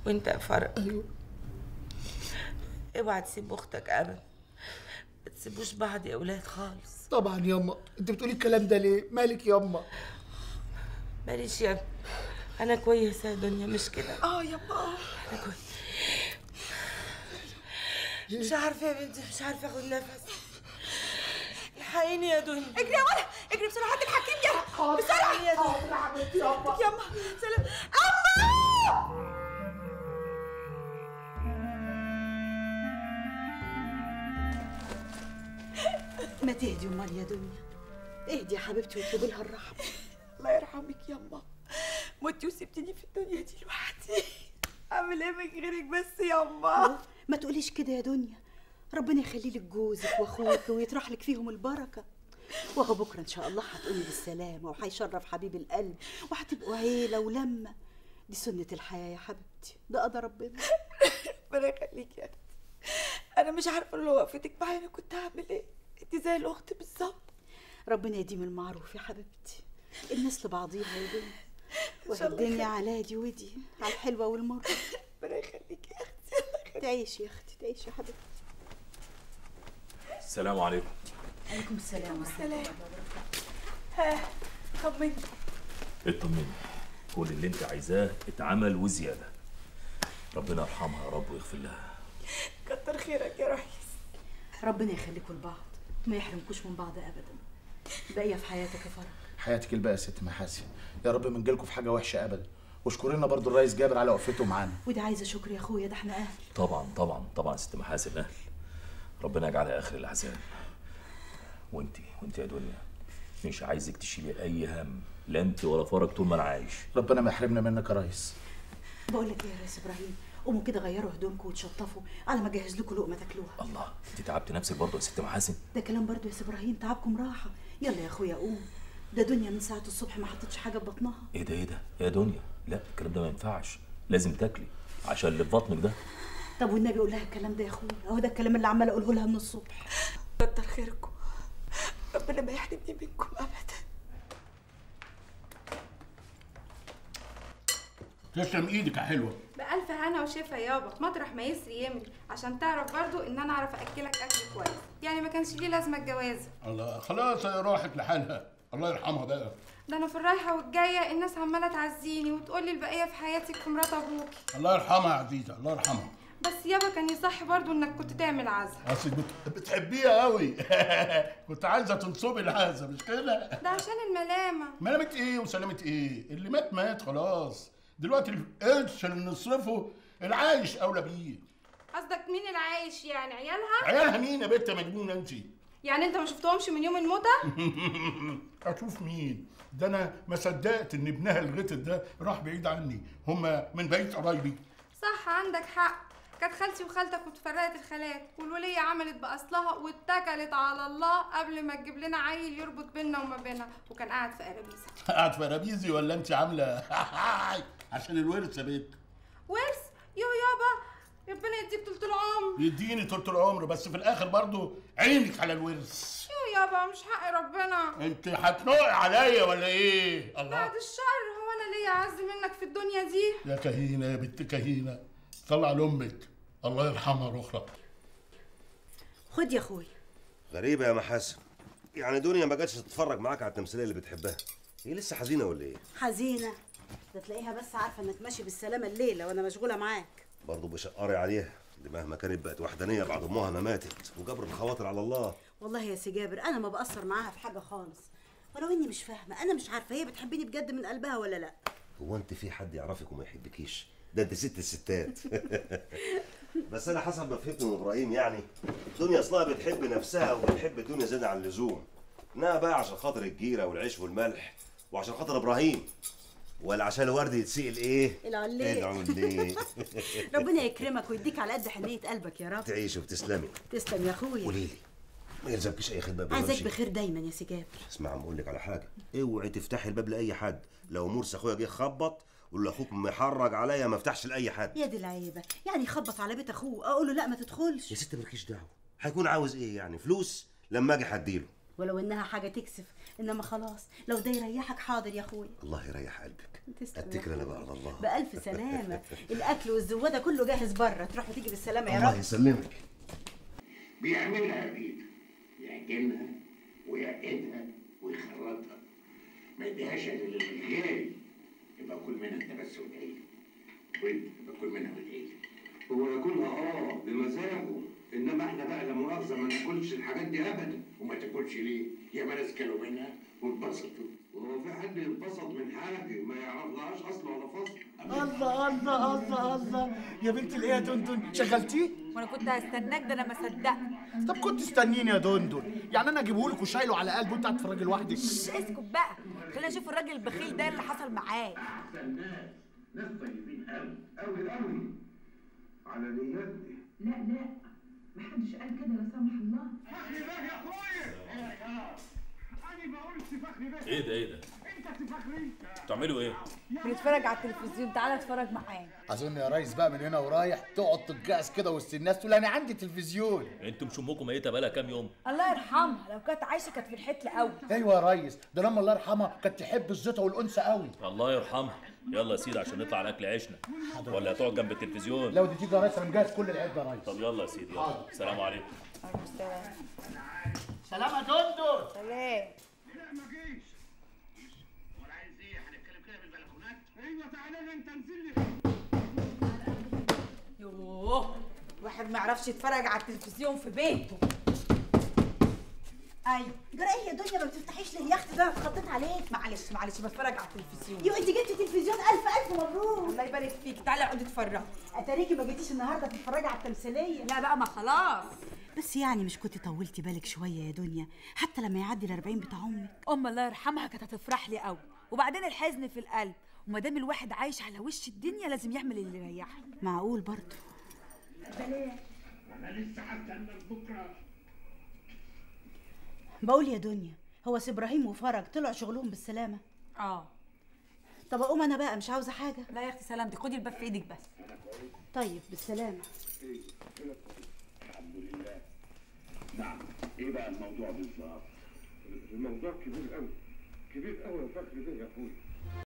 وانت يا فرج ايوه اوعى تسيب اختك ابدا ما تسيبوش بعض يا اولاد خالص طبعا ياما انت بتقولي الكلام ده ليه مالك ياما ماليش يا ابني. انا كويسه يا دنيا مش كده اه يابا انا كويسه مش عارفه يا بنتي مش عارفه اخد نفس الحقيني يا دنيا اجري يا ولد اجري بسرعه هات الحكيم يلا بسرعه يا دنيا ياما سلام اما ما تهدي امال يا دنيا اهدي يا حبيبتي واطلبي لها الرحمه الله يرحمك ياما مت وسبتني في الدنيا دي لوحدي اعمل ايه من غيرك بس ياما ما تقوليش كده يا دنيا ربنا يخلي لك جوزك واخوك ويطرح لك فيهم البركه وهو بكره ان شاء الله هتقومي بالسلامه وهيشرف حبيب القلب وهتبقوا عيله ولمه دي سنه الحياه يا حبيبتي ده قضى ربنا ربنا يخليك يا اختي انا مش عارفه لو وقفتك معايا انا كنت هعمل ايه انت زي الاخت بالظبط ربنا يديم المعروف يا حبيبتي الناس لبعضيها يا دنيا وهي شاء الله الدنيا خير. على دي ودي على الحلوه والمره ربنا يخليك يا اختي الله يخليك. تعيشي يا اختي تعيشي يا حبيبتي السلام عليكم عليكم السلام ورحمه الله سلام. وبركاته ها طمني اطمني كل اللي انت عايزاه اتعمل وزياده ربنا يرحمها يا رب ويغفر لها كتر خيرك يا ريس ربنا يخليكم لبعض ما يحرمكوش من بعض ابدا باقيه في حياتك يا فرج حياتك الباقيه يا ست محاسن يا رب ما نجيلكوا في حاجه وحشه ابدا واشكري لنا برضو الريس جابر على وقفته معانا ودي عايزه شكر يا اخويا ده احنا اهل طبعا طبعا طبعا ست محاسن اهل ربنا يجعلها اخر الاحزان وانتي وانتي يا دنيا مش عايزك تشيلي اي هم لا انت ولا فرج طول ما انا عايش ربنا ما يحرمنا منك يا ريس بقول لك ايه يا ريس ابراهيم قوموا كده غيروا هدومكم وتشطفوا على ما اجهز لكم لقمه تاكلوها الله انت تعبت نفسك برضه يا ست محاسن ده كلام برضو يا سي ابراهيم تعبكم راحه يلا يا اخويا قوم ده دنيا من ساعه الصبح ما حطتش حاجه في بطنها ايه ده ايه ده يا دنيا لا الكلام ده ما ينفعش لازم تاكلي عشان اللي في بطنك ده طب والنبي قول لها الكلام ده يا اخويا اهو ده الكلام اللي عماله اقوله لها من الصبح كتر خيركم ربنا ما يحرمني منكم ابدا تسلم ايدك يا حلوه بألف هنا وشفا يابا مطرح ما يسري يملي عشان تعرف برضو ان انا اعرف اكلك اكل كويس يعني ما كانش ليه لازمه الجواز الله خلاص هي راحت لحالها الله يرحمها بقى ده انا في الرايحه والجايه الناس عماله تعزيني وتقول لي البقيه في حياتك في مرات ابوكي الله يرحمها يا عزيزه الله يرحمها بس يابا كان يصح برضو انك كنت تعمل عزا اصل بت... بتحبيها قوي كنت عايزه تنصبي العزة مش كده ده عشان الملامه ملامة ايه وسلامة ايه اللي مات مات خلاص دلوقتي القرش اللي نصرفه العايش اولى بيه قصدك مين العايش يعني عيالها عيالها مين يا بنت مجنونه انت يعني انت ما شفتهمش من يوم الموتى اشوف مين ده انا ما صدقت ان ابنها الغتت ده راح بعيد عني هما من بيت قرايبي صح عندك حق كانت خالتي وخالتك واتفرقت الخالات والولية عملت بأصلها واتكلت على الله قبل ما تجيب لنا عيل يربط بيننا وما بينها وكان قاعد في قرابيزة قاعد في رابيزي ولا انت عامله عشان الورث يا بنت ورث يو يابا ربنا يديك طول العمر يديني طول العمر بس في الاخر برضو عينك على الورث يو يابا مش حق ربنا انت هتنقي عليا ولا ايه الله بعد الشر هو انا ليا اعز منك في الدنيا دي يا كهينه يا بنت كهينه طلع لامك الله يرحمها الاخرى خد يا اخويا غريبة يا محاسن يعني دنيا ما جاتش تتفرج معاك على التمثيلية اللي بتحبها هي لسه حزينة ولا ايه؟ حزينه ده تلاقيها بس عارفه انك ماشي بالسلامه الليله وانا مشغوله معاك برضه بشقري عليها دي مهما كانت بقت وحدانية بعد امها ما ماتت وجبر الخواطر على الله والله يا سي جابر انا ما بقصر معاها في حاجه خالص ولو اني مش فاهمه انا مش عارفه هي بتحبني بجد من قلبها ولا لا هو انت في حد يعرفك وما يحبكيش ده انت ست الستات بس انا حسب ما فهمت من ابراهيم يعني دنيا اصلها بتحب نفسها وبتحب الدنيا زيادة عن اللزوم انها بقى عشان خاطر الجيره والعيش والملح وعشان خاطر ابراهيم ولا عشان الورد يتسقل ايه؟ العليق. العليق ربنا يكرمك ويديك على قد حنيه قلبك يا رب تعيشي وتسلمي تسلم يا اخويا قولي لي ما يلزمكيش اي خدمه قبل ما عايزاك أمشي؟ بخير دايما يا سي جابر اسمع عم اقول لك على حاجه اوعي تفتحي الباب لاي حد لو مرسي اخويا جه خبط قول له اخوك محرج عليا ما افتحش لاي حد يا دي العيبه يعني خبط على بيت اخوه اقول له لا ما يا تدخلش ست مالكيش دعوه هيكون عاوز ايه يعني فلوس لما اجي هديله ولو انها حاجه تكسف انما خلاص لو ده يريحك حاضر يا اخويا الله يريح قلبك تسلم يا اتكل انا أخويا. بقى على الله بألف سلامة الأكل والزوادة كله جاهز بره تروح وتيجي بالسلامة يا الله رب يسلمك بيعملها بإيده يعجنها ويعقدها ويخرطها ما يديهاش الا للغالي يبقى كل منها انت بس وادعي لي وانت يبقى كل منها وادعي لي هو ياكلها اه بمزاجه انما احنا بقى لا مؤاخذه ما ناكلش الحاجات دي ابدا وما تاكلش ليه؟ يا ما ناس كلوا منها واتبسطوا وهو في حد ينبسط من حاجه ما يعرفلهاش اصل ولا فصل الله الله الله الله يا بنت الايه يا دندن شغلتيه وانا كنت هستناك ده انا ما صدقت طب كنت استنيني يا دندن يعني انا اجيبه لك وشايله على قلبه وانت هتتفرجي لوحدك اسكت بقى خلينا نشوف الراجل البخيل ده اللي حصل معاه احسن ناس ناس طيبين قوي قوي قوي على نيتي لا لا محدش قال كده لا سمح الله فخري ده يا اخويا انا ما قلتش فخري ده ايه ده ايه ده انت تفخري بتعملوا ايه بنتفرج على التلفزيون تعالى اتفرج معانا اظن يا ريس بقى من هنا ورايح تقعد تتجعس كده وسط الناس تقول انا عندي تلفزيون انتوا مش امكم ميته بقالها كام يوم الله يرحمها لو كانت عايشه كانت في الحتل قوي ايوه يا ريس ده لما الله يرحمها كانت تحب الزيطه والانثى قوي الله يرحمها يلا يا سيدي عشان نطلع على اكل عيشنا ولا هتقعد جنب التلفزيون لو دي تيجي يا ريس انا مجهز كل العيب يا ريس طب يلا يا سيدي يلا سلام عليكم سلام يا دندن سلام لا ما جيش ولا عايز ايه؟ هنتكلم كده بالبلكونات؟ ايوه تعالى لي انت انزل لي يوه واحد ما يعرفش يتفرج على التلفزيون في بيته أيوة جرى إيه يا دنيا ما بتفتحيش ليه اليخت ده أنا اتخضيت عليك معلش معلش بتفرج على التلفزيون يو أنت جبتي تلفزيون ألف ألف مبروك الله يبارك فيك تعالى اقعدي اتفرج أتاريكي ما جيتيش النهاردة تتفرجي على التمثيلية لا بقى ما خلاص بس يعني مش كنت طولتي بالك شوية يا دنيا حتى لما يعدي الأربعين بتاع أمك ام الله يرحمها كانت هتفرح لي قوي وبعدين الحزن في القلب وما دام الواحد عايش على وش الدنيا لازم يعمل اللي يريحه معقول برضه انا لسه هستنى بكره بقول يا دنيا هو سي إبراهيم وفرج طلعوا شغلهم بالسلامة اه طب أقوم أنا بقى مش عاوزة حاجة لا يا اختي سلامتك خدي الباب في ايدك بس طيب بالسلامة الحمد لله نعم ايه بقى الموضوع بالظبط؟ الموضوع كبير قوي كبير قوي يا فخري ده يا اخويا